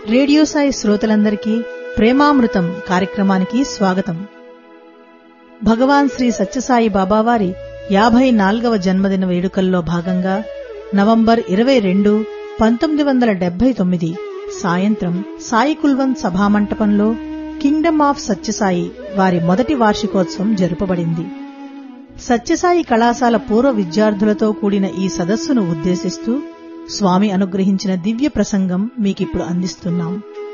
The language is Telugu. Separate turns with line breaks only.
రేడియో సాయి శ్రోతలందరికీ ప్రేమామృతం కార్యక్రమానికి స్వాగతం భగవాన్ శ్రీ సత్యసాయి బాబావారి యాభై నాల్గవ జన్మదిన వేడుకల్లో భాగంగా నవంబర్ ఇరవై రెండు పంతొమ్మిది వందల డెబ్బై తొమ్మిది సాయంత్రం సాయి కుల్వంత్ సభామంటపంలో కింగ్డమ్ ఆఫ్ సత్యసాయి వారి మొదటి వార్షికోత్సవం జరుపబడింది సత్యసాయి కళాశాల పూర్వ విద్యార్థులతో కూడిన ఈ సదస్సును ఉద్దేశిస్తూ స్వామి అనుగ్రహించిన దివ్య ప్రసంగం మీకిప్పుడు అందిస్తున్నాం